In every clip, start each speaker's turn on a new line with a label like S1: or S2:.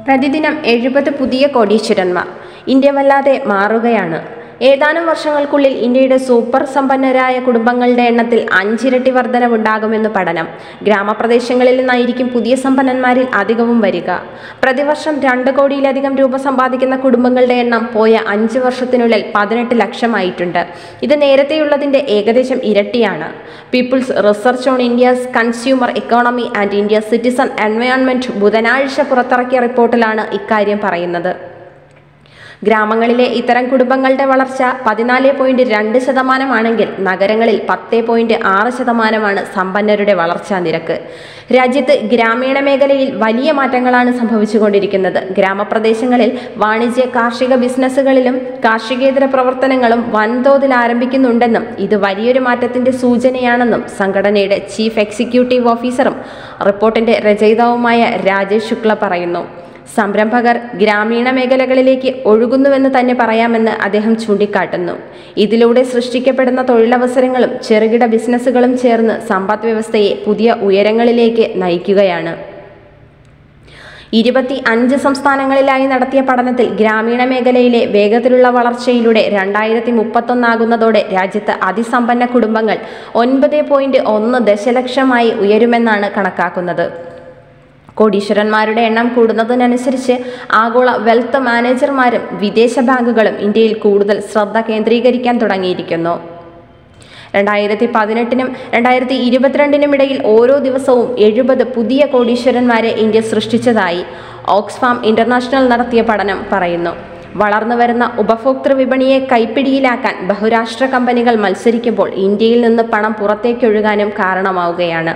S1: പ്രതിദിനം എഴുപത് പുതിയ കോടീശ്വരന്മാർ ഇന്ത്യ വല്ലാതെ മാറുകയാണ് ഏതാനും വർഷങ്ങൾക്കുള്ളിൽ ഇന്ത്യയുടെ സൂപ്പർ സമ്പന്നരായ കുടുംബങ്ങളുടെ എണ്ണത്തിൽ അഞ്ചിരട്ടി വർധനവുണ്ടാകുമെന്ന് പഠനം ഗ്രാമപ്രദേശങ്ങളിൽ നിന്നായിരിക്കും പുതിയ സമ്പന്നന്മാരിൽ അധികവും വരിക പ്രതിവർഷം രണ്ട് കോടിയിലധികം രൂപ സമ്പാദിക്കുന്ന കുടുംബങ്ങളുടെ എണ്ണം പോയ അഞ്ച് വർഷത്തിനുള്ളിൽ പതിനെട്ട് ലക്ഷമായിട്ടുണ്ട് ഇത് നേരത്തെയുള്ളതിന്റെ ഏകദേശം ഇരട്ടിയാണ് people's research on India's consumer economy and India citizen environment ബുധനാഴ്ച പുറത്തിറക്കിയ റിപ്പോർട്ടിലാണ് ഇക്കാര്യം പറയുന്നത് ഗ്രാമങ്ങളിലെ ഇത്തരം കുടുംബങ്ങളുടെ വളർച്ച പതിനാല് പോയിന്റ് രണ്ട് ശതമാനമാണെങ്കിൽ നഗരങ്ങളിൽ പത്ത് പോയിന്റ് ആറ് ശതമാനമാണ് സമ്പന്നരുടെ വളർച്ചാ നിരക്ക് രാജ്യത്ത് ഗ്രാമീണ മേഖലയിൽ വലിയ മാറ്റങ്ങളാണ് സംഭവിച്ചുകൊണ്ടിരിക്കുന്നത് ഗ്രാമപ്രദേശങ്ങളിൽ വാണിജ്യ കാർഷിക ബിസിനസ്സുകളിലും കാർഷികേതര പ്രവർത്തനങ്ങളും വൻതോതിൽ ആരംഭിക്കുന്നുണ്ടെന്നും ഇത് വലിയൊരു മാറ്റത്തിന്റെ സൂചനയാണെന്നും സംഘടനയുടെ ചീഫ് എക്സിക്യൂട്ടീവ് ഓഫീസറും റിപ്പോർട്ടിന്റെ രചയിതാവുമായ രാജേഷ് ശുക്ല പറയുന്നു സംരംഭകർ ഗ്രാമീണ മേഖലകളിലേക്ക് ഒഴുകുന്നുവെന്ന് തന്നെ പറയാമെന്ന് അദ്ദേഹം ചൂണ്ടിക്കാട്ടുന്നു ഇതിലൂടെ സൃഷ്ടിക്കപ്പെടുന്ന തൊഴിലവസരങ്ങളും ചെറുകിട ബിസിനസ്സുകളും ചേർന്ന് സമ്പദ് വ്യവസ്ഥയെ പുതിയ ഉയരങ്ങളിലേക്ക് നയിക്കുകയാണ് ഇരുപത്തി അഞ്ച് സംസ്ഥാനങ്ങളിലായി നടത്തിയ പഠനത്തിൽ ഗ്രാമീണ മേഖലയിലെ വേഗത്തിലുള്ള വളർച്ചയിലൂടെ രണ്ടായിരത്തി മുപ്പത്തൊന്നാകുന്നതോടെ രാജ്യത്ത് അതിസമ്പന്ന കുടുംബങ്ങൾ ഒൻപത് പോയിന്റ് ഒന്ന് ദശലക്ഷമായി ഉയരുമെന്നാണ് കണക്കാക്കുന്നത് കോടീശ്വരന്മാരുടെ എണ്ണം കൂടുന്നതിനനുസരിച്ച് ആഗോള വെൽത്ത് മാനേജർമാരും വിദേശ ബാങ്കുകളും ഇന്ത്യയിൽ കൂടുതൽ ശ്രദ്ധ കേന്ദ്രീകരിക്കാൻ തുടങ്ങിയിരിക്കുന്നു രണ്ടായിരത്തി പതിനെട്ടിനും രണ്ടായിരത്തി ഇരുപത്തിരണ്ടിനും ഇടയിൽ ഓരോ ദിവസവും എഴുപത് പുതിയ കോടീശ്വരന്മാരെ ഇന്ത്യ സൃഷ്ടിച്ചതായി ഓക്സ്ഫാം ഇന്റർനാഷണൽ നടത്തിയ പഠനം പറയുന്നു വളർന്നു വരുന്ന ഉപഭോക്തൃ വിപണിയെ കൈപ്പിടിയിലാക്കാൻ ബഹുരാഷ്ട്ര കമ്പനികൾ മത്സരിക്കുമ്പോൾ ഇന്ത്യയിൽ നിന്ന് പണം പുറത്തേക്കൊഴുകാനും കാരണമാവുകയാണ്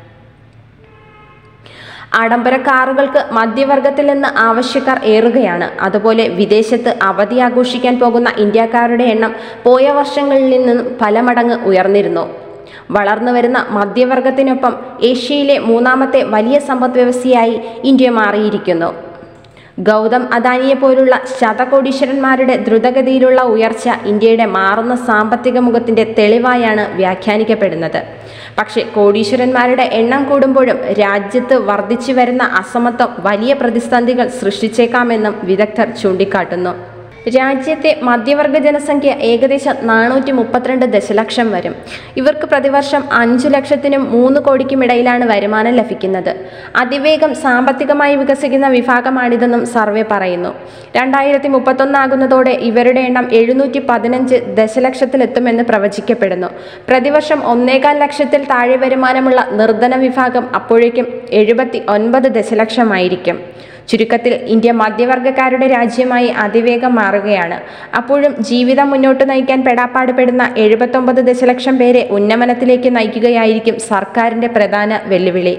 S1: ആഡംബര കാറുകൾക്ക് മധ്യവർഗത്തിൽ നിന്ന് ആവശ്യക്കാർ ഏറുകയാണ് അതുപോലെ വിദേശത്ത് അവധി ആഘോഷിക്കാൻ പോകുന്ന ഇന്ത്യക്കാരുടെ എണ്ണം പോയ വർഷങ്ങളിൽ നിന്നും പല മടങ്ങ് ഉയർന്നിരുന്നു വളർന്നു വരുന്ന മധ്യവർഗത്തിനൊപ്പം ഏഷ്യയിലെ മൂന്നാമത്തെ വലിയ സമ്പദ് വ്യവസ്ഥയായി ഇന്ത്യ മാറിയിരിക്കുന്നു ഗൗതം അദാനിയെ പോലുള്ള ശതകോടീശ്വരന്മാരുടെ ദ്രുതഗതിയിലുള്ള ഉയർച്ച ഇന്ത്യയുടെ മാറുന്ന സാമ്പത്തിക മുഖത്തിന്റെ തെളിവായാണ് വ്യാഖ്യാനിക്കപ്പെടുന്നത് പക്ഷേ കോടീശ്വരന്മാരുടെ എണ്ണം കൂടുമ്പോഴും രാജ്യത്ത് വർദ്ധിച്ചു വരുന്ന അസമത്വം വലിയ പ്രതിസന്ധികൾ സൃഷ്ടിച്ചേക്കാമെന്നും വിദഗ്ധർ ചൂണ്ടിക്കാട്ടുന്നു രാജ്യത്തെ മധ്യവർഗ ജനസംഖ്യ ഏകദേശം നാനൂറ്റി മുപ്പത്തിരണ്ട് ദശലക്ഷം വരും ഇവർക്ക് പ്രതിവർഷം അഞ്ചു ലക്ഷത്തിനും മൂന്ന് കോടിക്കും ഇടയിലാണ് വരുമാനം ലഭിക്കുന്നത് അതിവേഗം സാമ്പത്തികമായി വികസിക്കുന്ന വിഭാഗമാണിതെന്നും സർവേ പറയുന്നു രണ്ടായിരത്തി മുപ്പത്തൊന്നാകുന്നതോടെ ഇവരുടെ എണ്ണം എഴുന്നൂറ്റി പതിനഞ്ച് ദശലക്ഷത്തിലെത്തുമെന്ന് പ്രവചിക്കപ്പെടുന്നു പ്രതിവർഷം ഒന്നേകാൽ ലക്ഷത്തിൽ താഴെ വരുമാനമുള്ള നിർധന വിഭാഗം അപ്പോഴേക്കും എഴുപത്തി ഒൻപത് ദശലക്ഷമായിരിക്കും ചുരുക്കത്തിൽ ഇന്ത്യ മധ്യവർഗക്കാരുടെ രാജ്യമായി അതിവേഗം മാറുകയാണ് അപ്പോഴും ജീവിതം മുന്നോട്ട് നയിക്കാൻ പെടാപ്പാട് പെടുന്ന എഴുപത്തൊമ്പത് ദശലക്ഷം പേരെ ഉന്നമനത്തിലേക്ക് നയിക്കുകയായിരിക്കും സർക്കാരിന്റെ പ്രധാന വെല്ലുവിളി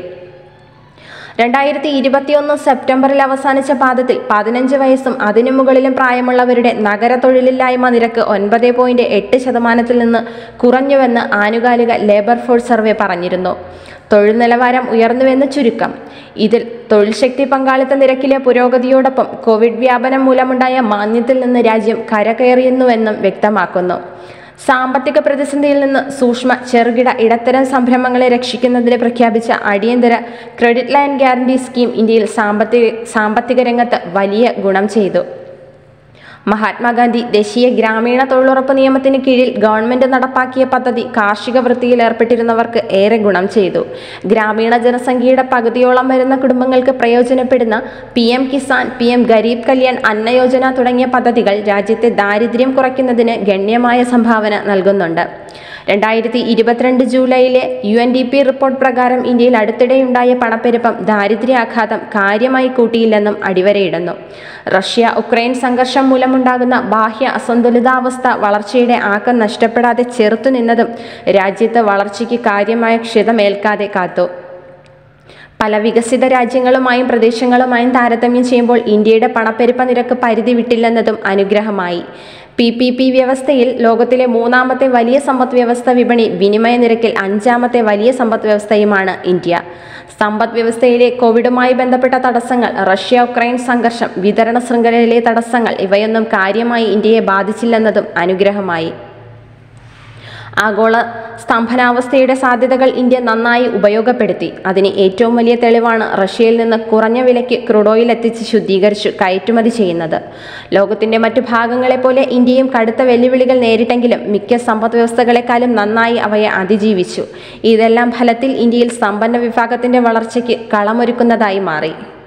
S1: രണ്ടായിരത്തി ഇരുപത്തിയൊന്ന് സെപ്റ്റംബറിൽ അവസാനിച്ച പാദത്തിൽ പതിനഞ്ച് വയസ്സും അതിനു മുകളിലും പ്രായമുള്ളവരുടെ നഗര തൊഴിലില്ലായ്മ നിരക്ക് ഒൻപത് പോയിന്റ് എട്ട് ശതമാനത്തിൽ നിന്ന് കുറഞ്ഞുവെന്ന് ആനുകാലിക ലേബർ ഫോഴ്സ് സർവേ പറഞ്ഞിരുന്നു തൊഴിൽ നിലവാരം ഉയർന്നുവെന്ന് ചുരുക്കം ഇതിൽ തൊഴിൽ ശക്തി പങ്കാളിത്ത നിരക്കിലെ പുരോഗതിയോടൊപ്പം കോവിഡ് വ്യാപനം മൂലമുണ്ടായ മാന്ദ്യത്തിൽ നിന്ന് രാജ്യം കരകയറിയുന്നുവെന്നും വ്യക്തമാക്കുന്നു സാമ്പത്തിക പ്രതിസന്ധിയിൽ നിന്ന് സൂക്ഷ്മ ചെറുകിട ഇടത്തരം സംരംഭങ്ങളെ രക്ഷിക്കുന്നതിന് പ്രഖ്യാപിച്ച അടിയന്തര ക്രെഡിറ്റ് ലൈൻ ഗ്യാരണ്ടി സ്കീം ഇന്ത്യയിൽ സാമ്പത്തിക സാമ്പത്തിക രംഗത്ത് വലിയ ഗുണം ചെയ്തു മഹാത്മാഗാന്ധി ദേശീയ ഗ്രാമീണ തൊഴിലുറപ്പ് നിയമത്തിന് കീഴിൽ ഗവൺമെന്റ് നടപ്പാക്കിയ പദ്ധതി കാർഷിക വൃത്തിയിൽ ഏർപ്പെട്ടിരുന്നവർക്ക് ഏറെ ഗുണം ചെയ്തു ഗ്രാമീണ ജനസംഖ്യയുടെ പകുതിയോളം വരുന്ന കുടുംബങ്ങൾക്ക് പ്രയോജനപ്പെടുന്ന P M Kisan P M Garib Kalyan Anna Yojana തുടങ്ങിയ പദ്ധതികൾ രാജ്യത്തെ ദാരിദ്ര്യം കുറയ്ക്കുന്നതിന് ഗണ്യമായ സംഭാവന നൽകുന്നുണ്ട് രണ്ടായിരത്തി ഇരുപത്തിരണ്ട് ജൂലൈയിലെ U N D P report പ്രകാരം ഇന്ത്യയിൽ അടുത്തിടെയുണ്ടായ പണപ്പെരുപ്പം ദാരിദ്ര്യാഘാതം കാര്യമായി കൂട്ടിയില്ലെന്നും അടിവരയിടുന്നു റഷ്യ ഉക്രൈൻ സംഘർഷം മൂലമുണ്ടാകുന്ന ബാഹ്യ അസന്തുലിതാവസ്ഥ വളർച്ചയുടെ ആക്കം നഷ്ടപ്പെടാതെ ചെറുത്തുനിന്നതും രാജ്യത്ത് വളർച്ചയ്ക്ക് കാര്യമായ ക്ഷതമേൽക്കാതെ കാത്തു പല വികസിത രാജ്യങ്ങളുമായും പ്രദേശങ്ങളുമായും താരതമ്യം ചെയ്യുമ്പോൾ ഇന്ത്യയുടെ പണപ്പെരുപ്പ നിരക്ക് പരിധി വിട്ടില്ലെന്നതും അനുഗ്രഹമായി പി പി പി വ്യവസ്ഥയിൽ ലോകത്തിലെ മൂന്നാമത്തെ വലിയ സമ്പദ് വ്യവസ്ഥ വിപണി വിനിമയ നിരക്കിൽ അഞ്ചാമത്തെ വലിയ സമ്പദ് വ്യവസ്ഥയുമാണ് ഇന്ത്യ സമ്പദ് വ്യവസ്ഥയിലെ കോവിഡുമായി ബന്ധപ്പെട്ട തടസ്സങ്ങൾ റഷ്യ ഉക്രൈൻ സംഘർഷം വിതരണ ശൃംഖലയിലെ തടസ്സങ്ങൾ ഇവയൊന്നും കാര്യമായി ഇന്ത്യയെ ബാധിച്ചില്ലെന്നതും അനുഗ്രഹമായി ആഗോള സ്തംഭനാവസ്ഥയുടെ സാധ്യതകൾ ഇന്ത്യ നന്നായി ഉപയോഗപ്പെടുത്തി അതിന് ഏറ്റവും വലിയ തെളിവാണ് റഷ്യയിൽ നിന്ന് കുറഞ്ഞ വിലയ്ക്ക് ക്രൂഡ് ഓയിൽ എത്തിച്ച് ശുദ്ധീകരിച്ചു കയറ്റുമതി ചെയ്യുന്നത് ലോകത്തിന്റെ മറ്റു ഭാഗങ്ങളെപ്പോലെ ഇന്ത്യയും കടുത്ത വെല്ലുവിളികൾ നേരിട്ടെങ്കിലും മിക്ക സമ്പദ് വ്യവസ്ഥകളെക്കാളും നന്നായി അവയെ അതിജീവിച്ചു ഇതെല്ലാം ഫലത്തിൽ ഇന്ത്യയിൽ സമ്പന്ന വിഭാഗത്തിന്റെ വളർച്ചയ്ക്ക് കളമൊരുക്കുന്നതായി മാറി